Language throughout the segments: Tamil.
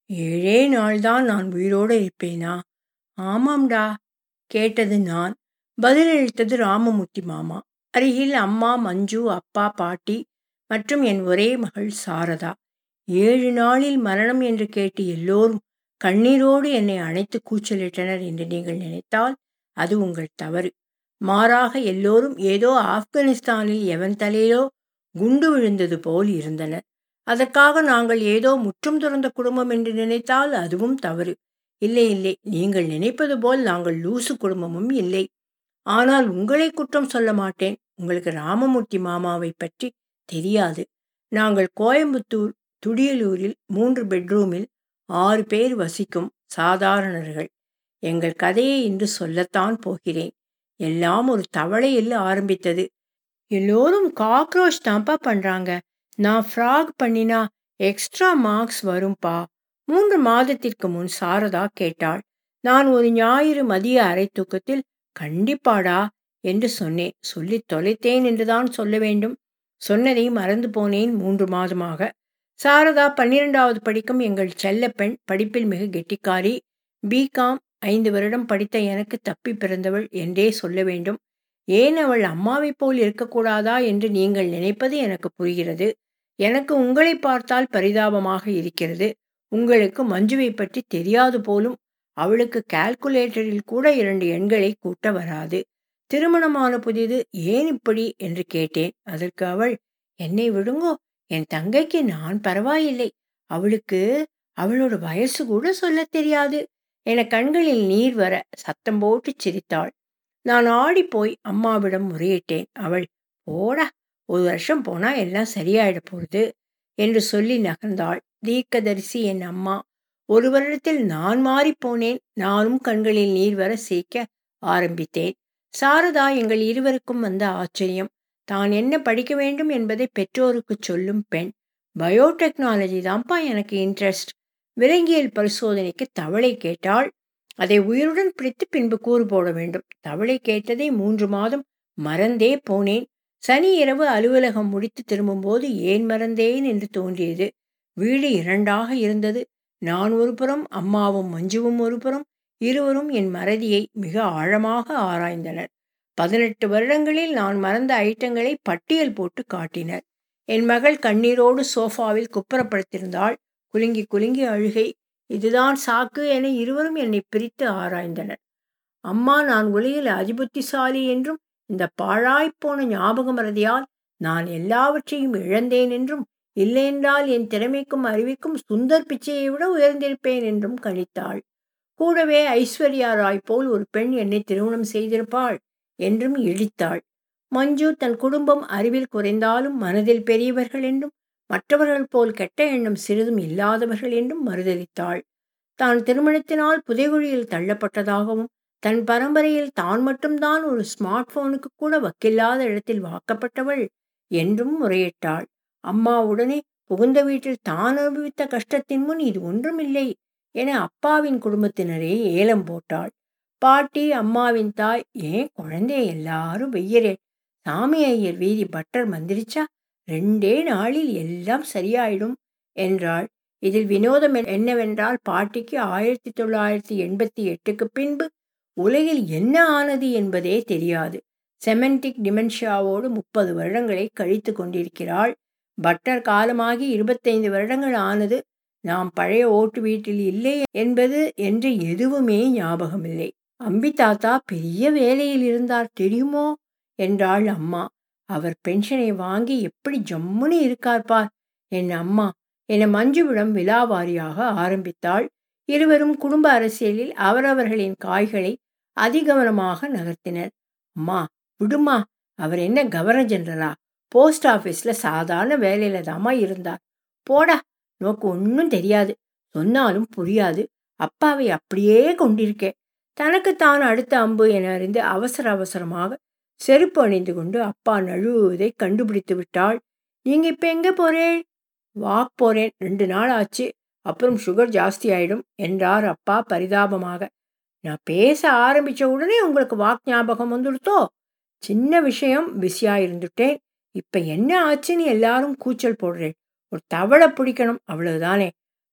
ஏழே நாள்தான் நான் உயிரோடு இருப்பேனா ஆமாம்டா கேட்டது நான் பதிலளித்தது ராமமூர்த்தி மாமா அருகில் அம்மா மஞ்சு அப்பா பாட்டி மற்றும் என் ஒரே மகள் சாரதா ஏழு நாளில் மரணம் என்று கேட்டு எல்லோரும் கண்ணீரோடு என்னை அணைத்து கூச்சலிட்டனர் என்று நீங்கள் நினைத்தால் அது உங்கள் தவறு மாறாக எல்லோரும் ஏதோ ஆப்கானிஸ்தானில் எவன் தலையிலோ குண்டு விழுந்தது போல் இருந்தனர் அதற்காக நாங்கள் ஏதோ முற்றும் துறந்த குடும்பம் என்று நினைத்தால் அதுவும் தவறு இல்லை இல்லை நீங்கள் நினைப்பது போல் நாங்கள் லூசு குடும்பமும் இல்லை ஆனால் உங்களை குற்றம் சொல்ல மாட்டேன் உங்களுக்கு ராமமூர்த்தி மாமாவை பற்றி தெரியாது நாங்கள் கோயம்புத்தூர் துடியலூரில் மூன்று பெட்ரூமில் ஆறு பேர் வசிக்கும் சாதாரணர்கள் எங்கள் கதையை இன்று சொல்லத்தான் போகிறேன் எல்லாம் ஒரு தவளையில் ஆரம்பித்தது எல்லோரும் காக்ரோச் தான்ப்பா பண்ணுறாங்க நான் ஃப்ராக் பண்ணினா எக்ஸ்ட்ரா மார்க்ஸ் வரும்பா மூன்று மாதத்திற்கு முன் சாரதா கேட்டாள் நான் ஒரு ஞாயிறு மதிய அரை தூக்கத்தில் கண்டிப்பாடா என்று சொன்னேன் சொல்லி தொலைத்தேன் என்றுதான் சொல்ல வேண்டும் சொன்னதை மறந்து போனேன் மூன்று மாதமாக சாரதா பன்னிரெண்டாவது படிக்கும் எங்கள் செல்ல பெண் படிப்பில் மிக கெட்டிக்காரி பிகாம் ஐந்து வருடம் படித்த எனக்கு தப்பி பிறந்தவள் என்றே சொல்ல வேண்டும் ஏன் அவள் அம்மாவைப் போல் இருக்கக்கூடாதா என்று நீங்கள் நினைப்பது எனக்கு புரிகிறது எனக்கு உங்களை பார்த்தால் பரிதாபமாக இருக்கிறது உங்களுக்கு மஞ்சுவை பற்றி தெரியாது போலும் அவளுக்கு கால்குலேட்டரில் கூட இரண்டு எண்களை கூட்ட வராது திருமணமான புதிது ஏன் இப்படி என்று கேட்டேன் அதற்கு அவள் என்னை விடுங்கோ என் தங்கைக்கு நான் பரவாயில்லை அவளுக்கு அவளோட வயசு கூட சொல்ல தெரியாது என கண்களில் நீர் வர சத்தம் போட்டு சிரித்தாள் நான் ஆடி போய் அம்மாவிடம் முறையிட்டேன் அவள் போடா ஒரு வருஷம் போனா எல்லாம் சரியாயிட போகுது என்று சொல்லி நகர்ந்தாள் தீர்க்கதரிசி என் அம்மா ஒரு வருடத்தில் நான் மாறிப்போனேன் நானும் கண்களில் நீர் வர சிரிக்க ஆரம்பித்தேன் சாரதா எங்கள் இருவருக்கும் வந்த ஆச்சரியம் தான் என்ன படிக்க வேண்டும் என்பதை பெற்றோருக்கு சொல்லும் பெண் பயோடெக்னாலஜி தான்ப்பா எனக்கு இன்ட்ரெஸ்ட் விலங்கியல் பரிசோதனைக்கு தவளை கேட்டால் அதை உயிருடன் பிடித்து பின்பு கூறு போட வேண்டும் தவளை கேட்டதை மூன்று மாதம் மறந்தே போனேன் சனி இரவு அலுவலகம் முடித்து திரும்பும்போது ஏன் மறந்தேன் என்று தோன்றியது வீடு இரண்டாக இருந்தது நான் ஒரு புறம் அம்மாவும் மஞ்சுவும் ஒரு புறம் இருவரும் என் மறதியை மிக ஆழமாக ஆராய்ந்தனர் பதினெட்டு வருடங்களில் நான் மறந்த ஐட்டங்களை பட்டியல் போட்டு காட்டினர் என் மகள் கண்ணீரோடு சோஃபாவில் குப்புறப்படுத்திருந்தாள் குலுங்கி குலுங்கி அழுகை இதுதான் சாக்கு என இருவரும் என்னை பிரித்து ஆராய்ந்தனர் அம்மா நான் உலகில் அதிபுத்திசாலி என்றும் இந்த பாழாய்ப்போன ஞாபக மறதியால் நான் எல்லாவற்றையும் இழந்தேன் என்றும் இல்லையென்றால் என் திறமைக்கும் அறிவிக்கும் சுந்தர் பிச்சையை விட உயர்ந்திருப்பேன் என்றும் கணித்தாள் கூடவே ஐஸ்வர்யா ராய் போல் ஒரு பெண் என்னை திருமணம் செய்திருப்பாள் என்றும் இழித்தாள் மஞ்சு தன் குடும்பம் அறிவில் குறைந்தாலும் மனதில் பெரியவர்கள் என்றும் மற்றவர்கள் போல் கெட்ட எண்ணம் சிறிதும் இல்லாதவர்கள் என்றும் மறுதளித்தாள் தான் திருமணத்தினால் புதைகுழியில் தள்ளப்பட்டதாகவும் தன் பரம்பரையில் தான் மட்டும்தான் ஒரு ஸ்மார்ட் போனுக்கு கூட வக்கில்லாத இடத்தில் வாக்கப்பட்டவள் என்றும் முறையிட்டாள் அம்மா உடனே புகுந்த வீட்டில் தான் அனுபவித்த கஷ்டத்தின் முன் இது ஒன்றுமில்லை என அப்பாவின் குடும்பத்தினரே ஏலம் போட்டாள் பாட்டி அம்மாவின் தாய் ஏன் குழந்தைய எல்லாரும் வெய்யரே சாமி ஐயர் வீதி பட்டர் மந்திரிச்சா ரெண்டே நாளில் எல்லாம் சரியாயிடும் என்றாள் இதில் வினோதம் என்னவென்றால் பாட்டிக்கு ஆயிரத்தி தொள்ளாயிரத்தி எண்பத்தி எட்டுக்கு பின்பு உலகில் என்ன ஆனது என்பதே தெரியாது செமெண்டிக் டிமென்ஷியாவோடு முப்பது வருடங்களை கழித்து கொண்டிருக்கிறாள் பட்டர் காலமாகி இருபத்தைந்து வருடங்கள் ஆனது நாம் பழைய ஓட்டு வீட்டில் இல்லை என்பது என்று எதுவுமே ஞாபகமில்லை அம்பி தாத்தா பெரிய வேலையில் இருந்தார் தெரியுமோ என்றாள் அம்மா அவர் பென்ஷனை வாங்கி எப்படி ஜம்முன்னு இருக்கார் பார் என் அம்மா என மஞ்சுவிடம் விலாவாரியாக ஆரம்பித்தாள் இருவரும் குடும்ப அரசியலில் அவரவர்களின் காய்களை அதிகவனமாக நகர்த்தினர் அம்மா விடுமா அவர் என்ன கவர்னர் ஜெனரலா போஸ்ட் ஆஃபீஸ்ல சாதாரண வேலையில தாமா இருந்தார் போடா நோக்கு ஒன்றும் தெரியாது சொன்னாலும் புரியாது அப்பாவை அப்படியே கொண்டிருக்கேன் தனக்குத்தான் அடுத்த அம்பு என அறிந்து அவசர அவசரமாக செருப்பு அணிந்து கொண்டு அப்பா நழுவுவதை கண்டுபிடித்து விட்டாள் நீங்க இப்ப எங்க போறேன் வாக் போறேன் ரெண்டு நாள் ஆச்சு அப்புறம் சுகர் ஜாஸ்தி ஆயிடும் என்றார் அப்பா பரிதாபமாக நான் பேச ஆரம்பிச்ச உடனே உங்களுக்கு வாக் ஞாபகம் வந்துடுத்தோ சின்ன விஷயம் பிஸியா இருந்துட்டேன் இப்ப என்ன ஆச்சுன்னு எல்லாரும் கூச்சல் போடுறேன் ஒரு தவளை பிடிக்கணும் அவ்வளவுதானே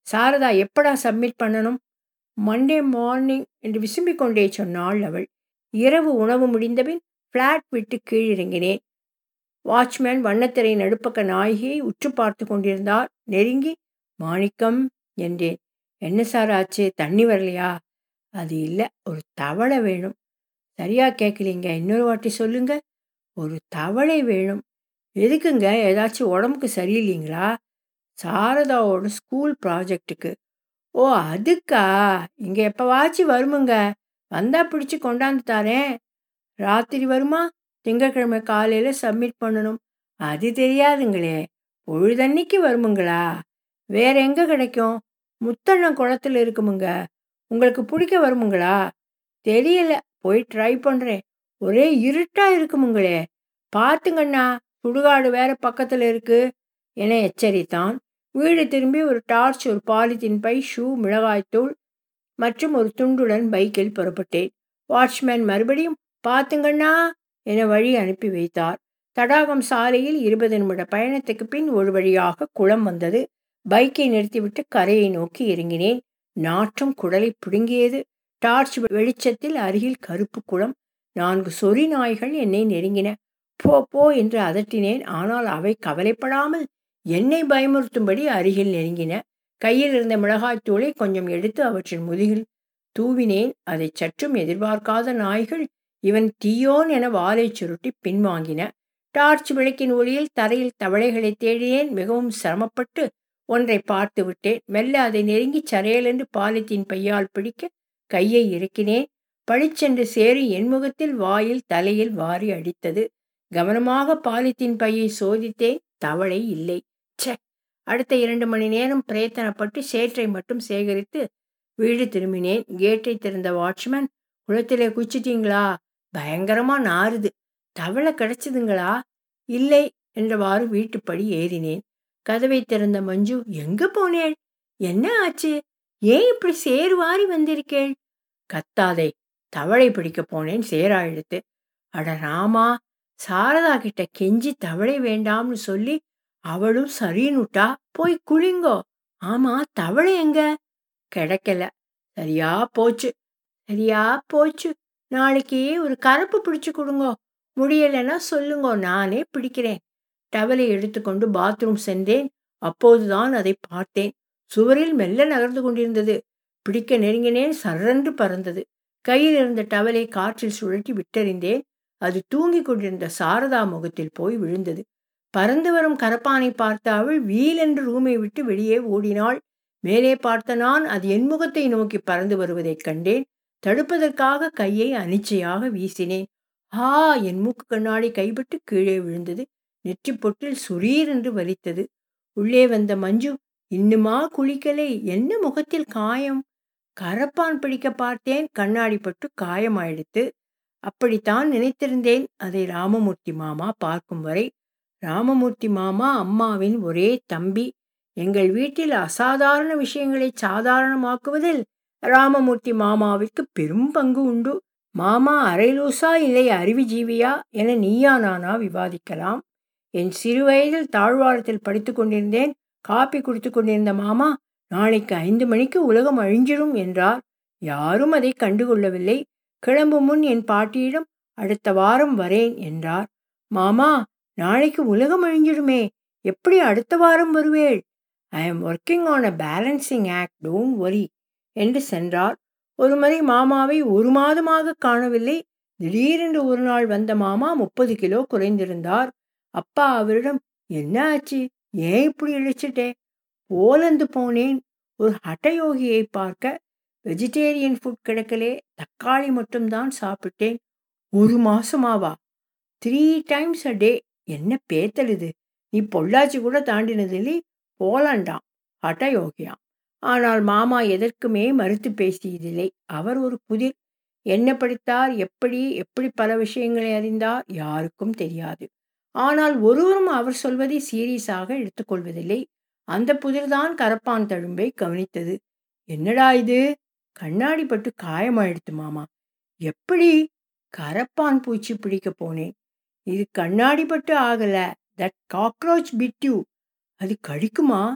சாரதா எப்படா சப்மிட் பண்ணணும் மண்டே மார்னிங் என்று விசும்பிக் கொண்டே சொன்னாள் அவள் இரவு உணவு முடிந்தபின் ஃப்ளாட் விட்டு கீழிறங்கினேன் வாட்ச்மேன் வண்ணத்திரை நடுப்பக்க நாயகியை உற்று பார்த்து கொண்டிருந்தார் நெருங்கி மாணிக்கம் என்றேன் என்ன சார் ஆச்சு தண்ணி வரலையா அது இல்லை ஒரு தவளை வேணும் சரியா கேட்கலீங்க இன்னொரு வாட்டி சொல்லுங்க ஒரு தவளை வேணும் எதுக்குங்க ஏதாச்சும் உடம்புக்கு சரியில்லைங்களா சாரதாவோட ஸ்கூல் ப்ராஜெக்ட்டுக்கு ஓ அதுக்கா இங்கே எப்போவாச்சும் வருமுங்க வந்தால் பிடிச்சி கொண்டாந்து தாரேன் ராத்திரி வருமா திங்கக்கிழமை காலையில் சப்மிட் பண்ணணும் அது தெரியாதுங்களே பொழுதன்னைக்கு வருமுங்களா வேற எங்கே கிடைக்கும் முத்தண்ணன் குளத்தில் இருக்குமுங்க உங்களுக்கு பிடிக்க வருமுங்களா தெரியல போய் ட்ரை பண்ணுறேன் ஒரே இருட்டாக இருக்குமுங்களே பார்த்துங்கண்ணா சுடுகாடு வேற பக்கத்தில் இருக்கு என எச்சரித்தான் வீடு திரும்பி ஒரு டார்ச் ஒரு பாலித்தீன் பை ஷூ மிளகாய்த்தூள் மற்றும் ஒரு துண்டுடன் பைக்கில் புறப்பட்டேன் வாட்ச்மேன் மறுபடியும் பார்த்துங்கண்ணா என வழி அனுப்பி வைத்தார் தடாகம் சாலையில் இருபது நிமிட பயணத்துக்கு பின் ஒரு வழியாக குளம் வந்தது பைக்கை நிறுத்திவிட்டு கரையை நோக்கி இறங்கினேன் நாற்றும் குடலை பிடுங்கியது டார்ச் வெளிச்சத்தில் அருகில் கருப்பு குளம் நான்கு சொறி நாய்கள் என்னை நெருங்கின போ போ என்று அதட்டினேன் ஆனால் அவை கவலைப்படாமல் என்னை பயமுறுத்தும்படி அருகில் நெருங்கின கையில் இருந்த மிளகாய்த்தூளை கொஞ்சம் எடுத்து அவற்றின் முதுகில் தூவினேன் அதை சற்றும் எதிர்பார்க்காத நாய்கள் இவன் தீயோன் என வாலை சுருட்டி பின்வாங்கின டார்ச் விளக்கின் ஒளியில் தரையில் தவளைகளை தேடினேன் மிகவும் சிரமப்பட்டு ஒன்றை பார்த்து விட்டேன் மெல்ல அதை நெருங்கி சரையலென்று பாலித்தீன் பையால் பிடிக்க கையை இறக்கினேன் பளிச்சென்று சேரி என் முகத்தில் வாயில் தலையில் வாரி அடித்தது கவனமாக பாலித்தீன் பையை சோதித்தேன் தவளை இல்லை ச்சே அடுத்த இரண்டு மணி நேரம் பிரயத்தனப்பட்டு சேற்றை மட்டும் சேகரித்து வீடு திரும்பினேன் கேட்டை திறந்த வாட்ச்மேன் குளத்திலே குச்சிட்டீங்களா பயங்கரமா நாறுது தவளை கிடைச்சதுங்களா இல்லை என்றவாறு வீட்டுப்படி ஏறினேன் கதவை திறந்த மஞ்சு எங்க போனேள் என்ன ஆச்சு ஏன் இப்படி சேர் வாரி வந்திருக்கேள் கத்தாதே தவளை பிடிக்க போனேன் சேரா எடுத்து அட ராமா சாரதா கிட்ட கெஞ்சி தவளை வேண்டாம்னு சொல்லி அவளும் சரின்னுட்டா போய் குளிங்கோ ஆமா தவளை எங்க கிடைக்கல சரியா போச்சு சரியா போச்சு நாளைக்கு ஒரு கரப்பு பிடிச்சு கொடுங்கோ முடியலைன்னா சொல்லுங்கோ நானே பிடிக்கிறேன் டவலை எடுத்துக்கொண்டு பாத்ரூம் சென்றேன் அப்போதுதான் அதை பார்த்தேன் சுவரில் மெல்ல நகர்ந்து கொண்டிருந்தது பிடிக்க நெருங்கினேன் சர்ரென்று பறந்தது கையில் இருந்த டவலை காற்றில் சுழற்றி விட்டறிந்தேன் அது தூங்கிக் கொண்டிருந்த சாரதா முகத்தில் போய் விழுந்தது பறந்து வரும் கரப்பானை பார்த்த அவள் வீலென்று ரூமை விட்டு வெளியே ஓடினாள் மேலே பார்த்த நான் அது என் முகத்தை நோக்கி பறந்து வருவதைக் கண்டேன் தடுப்பதற்காக கையை அனிச்சையாக வீசினேன் ஆ என் மூக்கு கண்ணாடி கைப்பட்டு கீழே விழுந்தது நெற்றி பொட்டில் சுரீர் என்று வலித்தது உள்ளே வந்த மஞ்சு இன்னுமா குளிக்கலை என்ன முகத்தில் காயம் கரப்பான் பிடிக்க பார்த்தேன் கண்ணாடி பட்டு காயமாயிடுத்து அப்படித்தான் நினைத்திருந்தேன் அதை ராமமூர்த்தி மாமா பார்க்கும் வரை ராமமூர்த்தி மாமா அம்மாவின் ஒரே தம்பி எங்கள் வீட்டில் அசாதாரண விஷயங்களை சாதாரணமாக்குவதில் ராமமூர்த்தி மாமாவிற்கு பெரும் பங்கு உண்டு மாமா அரைலூசா இல்லை அறிவுஜீவியா என நீயா நானா விவாதிக்கலாம் என் சிறுவயதில் தாழ்வாரத்தில் படித்து கொண்டிருந்தேன் காப்பி குடித்து கொண்டிருந்த மாமா நாளைக்கு ஐந்து மணிக்கு உலகம் அழிஞ்சிடும் என்றார் யாரும் அதை கண்டுகொள்ளவில்லை கிளம்பும் முன் என் பாட்டியிடம் அடுத்த வாரம் வரேன் என்றார் மாமா நாளைக்கு உலகம் அழிஞ்சிடுமே எப்படி அடுத்த வாரம் வருவேள் I am working on a balancing act don't worry என்று சென்றார் ஒரு முறை மாமாவை ஒரு மாதமாக காணவில்லை திடீரென்று ஒரு நாள் வந்த மாமா முப்பது கிலோ குறைந்திருந்தார் அப்பா அவரிடம் என்ன ஆச்சு ஏன் இப்படி இழைச்சிட்டே போலந்து போனேன் ஒரு ஹட்டயோகியை பார்க்க வெஜிடேரியன் ஃபுட் கிடைக்கலே தக்காளி மட்டும்தான் சாப்பிட்டேன் ஒரு மாசமாவா த்ரீ டைம்ஸ் அ டே என்ன பேத்தல் இது நீ பொள்ளாச்சி கூட தாண்டினதில்லை போலாண்டாம் ஹட்டயோகியாம் ஆனால் மாமா எதற்குமே மறுத்து பேசியதில்லை அவர் ஒரு புதிர் என்ன படித்தார் எப்படி எப்படி பல விஷயங்களை அறிந்தார் யாருக்கும் தெரியாது ஆனால் ஒருவரும் அவர் சொல்வதை சீரியஸாக எடுத்துக்கொள்வதில்லை அந்த புதிர்தான் கரப்பான் தழும்பை கவனித்தது என்னடா இது கண்ணாடி பட்டு காயமாயிடுத்து மாமா எப்படி கரப்பான் பூச்சி பிடிக்க போனேன் இது கண்ணாடி பட்டு ஆகல தட் காக்ரோச் பிட் யூ அது கடிக்குமா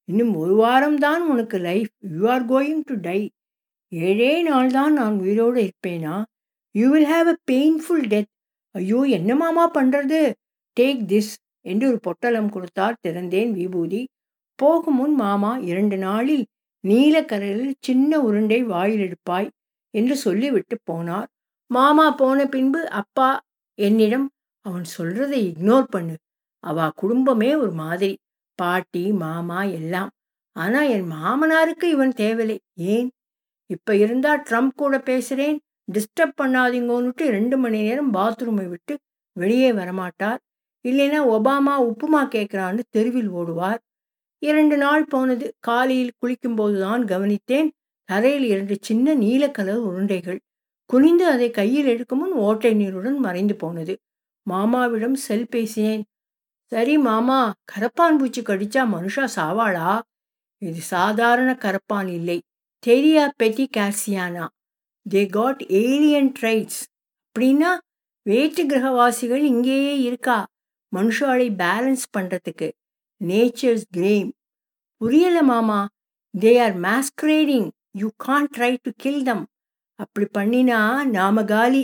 இன்னும் ஒரு வாரம்தான் உனக்கு life you are going to die ஏழே நாள் தான் நான் உயிரோடு இருப்பேனா you will have a painful death ஐயோ என்ன மாமா பண்ணுறது டேக் திஸ் என்று ஒரு பொட்டலம் கொடுத்தார் திறந்தேன் விபூதி போகும் முன் மாமா இரண்டு நாளில் நீலக்கரையில் சின்ன உருண்டை வாயில் எடுப்பாய் என்று சொல்லிவிட்டு போனார் மாமா போன பின்பு அப்பா என்னிடம் அவன் சொல்றதை இக்னோர் பண்ணு அவ குடும்பமே ஒரு மாதிரி பாட்டி மாமா எல்லாம் ஆனா என் மாமனாருக்கு இவன் தேவையில்லை ஏன் இப்ப இருந்தா ட்ரம்ப் கூட பேசுறேன் டிஸ்டர்ப் பண்ணாதீங்கன்னுட்டு ரெண்டு மணி நேரம் பாத்ரூமை விட்டு வெளியே வரமாட்டார் இல்லைன்னா ஒபாமா உப்புமா கேட்குறான்னு தெருவில் ஓடுவார் இரண்டு நாள் போனது காலையில் குளிக்கும்போதுதான் கவனித்தேன் தரையில் இரண்டு சின்ன நீல கலர் உருண்டைகள் குனிந்து அதை கையில் எடுக்கும் முன் ஓட்டை நீருடன் மறைந்து போனது மாமாவிடம் செல் பேசினேன் சரி மாமா கரப்பான் பூச்சி கடிச்சா மனுஷா சாவாளா இது சாதாரண கரப்பான் இல்லை தெரியா பெட்டி கார்சியானா தே காட் ஏலியன் ட்ரைட்ஸ் அப்படின்னா வேற்று கிரகவாசிகள் இங்கேயே இருக்கா மனுஷாலை பேலன்ஸ் பண்ணுறதுக்கு நேச்சர்ஸ் கேம் புரியல மாமா they are masquerading you can try to kill them அப்படி பண்ணினா நாம காலி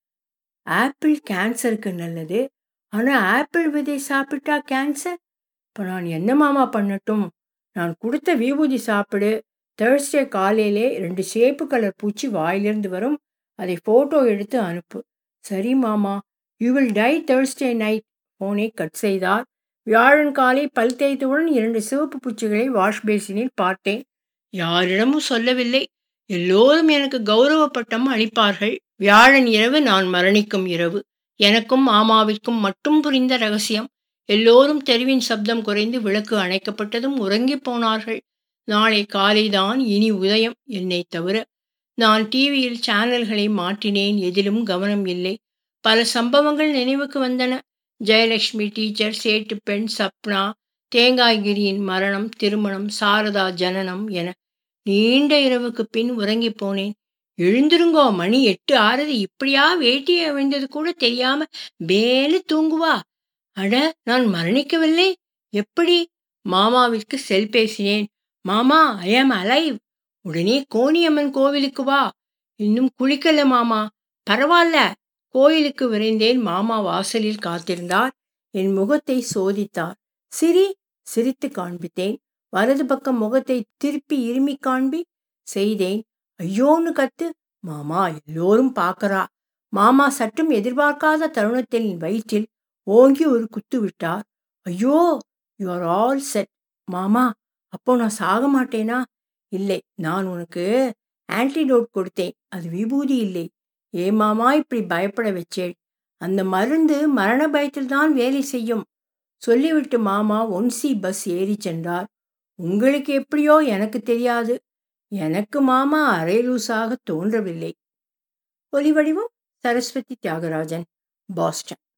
ஆப்பிள் கேன்சருக்கு நல்லது ஆனால் ஆப்பிள் விதை சாப்பிட்டா கேன்சர் இப்போ நான் என்ன மாமா பண்ணட்டும் நான் கொடுத்த விபூதி சாப்பிடு தேர்ஸ்டே காலையிலே ரெண்டு சேப்பு கலர் பூச்சி வாயிலிருந்து வரும் அதை ஃபோட்டோ எடுத்து அனுப்பு சரி மாமா you will die Thursday night ஃபோனை கட் செய்தார் வியாழன் காலை பல் தேய்த்தவுடன் இரண்டு சிவப்பு பூச்சிகளை வாஷ் பேசினில் பார்த்தேன் யாரிடமும் சொல்லவில்லை எல்லோரும் எனக்கு கௌரவ பட்டம் அளிப்பார்கள் வியாழன் இரவு நான் மரணிக்கும் இரவு எனக்கும் மாமாவிற்கும் மட்டும் புரிந்த ரகசியம் எல்லோரும் தெருவின் சப்தம் குறைந்து விளக்கு அணைக்கப்பட்டதும் உறங்கி போனார்கள் நாளை காலைதான் இனி உதயம் என்னை தவிர நான் டிவியில் சேனல்களை மாற்றினேன் எதிலும் கவனம் இல்லை பல சம்பவங்கள் நினைவுக்கு வந்தன ஜெயலட்சுமி டீச்சர் சேட்டு பெண் சப்னா தேங்காய்கிரியின் மரணம் திருமணம் சாரதா ஜனனம் என நீண்ட இரவுக்கு பின் உறங்கி போனேன் எழுந்திருங்கோ மணி எட்டு ஆறது இப்படியா வேட்டியை அவிழ்ந்தது கூட தெரியாம வேலு தூங்குவா அட நான் மரணிக்கவில்லை எப்படி மாமாவிற்கு செல் பேசினேன் மாமா ஐ ஆம் அலைவ் உடனே கோணியம்மன் கோவிலுக்கு வா இன்னும் குளிக்கல மாமா பரவாயில்ல கோயிலுக்கு விரைந்தேன் மாமா வாசலில் காத்திருந்தார் என் முகத்தை சோதித்தார் சிரி சிரித்து காண்பித்தேன் வலது பக்கம் முகத்தை திருப்பி இருமி காண்பி செய்தேன் ஐயோன்னு கத்து மாமா எல்லோரும் பார்க்கறா மாமா சற்றும் எதிர்பார்க்காத தருணத்தில் என் வயிற்றில் ஓங்கி ஒரு குத்து விட்டார் ஐயோ யூ ஆர் ஆல் செட் மாமா அப்போ நான் சாக மாட்டேனா இல்லை நான் உனக்கு ஆன்டிடோட் கொடுத்தேன் அது விபூதி இல்லை ஏ மாமா இப்படி பயப்பட வச்சேள் அந்த மருந்து மரண பயத்தில் தான் வேலை செய்யும் சொல்லிவிட்டு மாமா ஒன்சி பஸ் ஏறி சென்றார் உங்களுக்கு எப்படியோ எனக்கு தெரியாது எனக்கு மாமா அரைலூசாக தோன்றவில்லை ஒலிவடிவம் சரஸ்வதி தியாகராஜன் பாஸ்டன்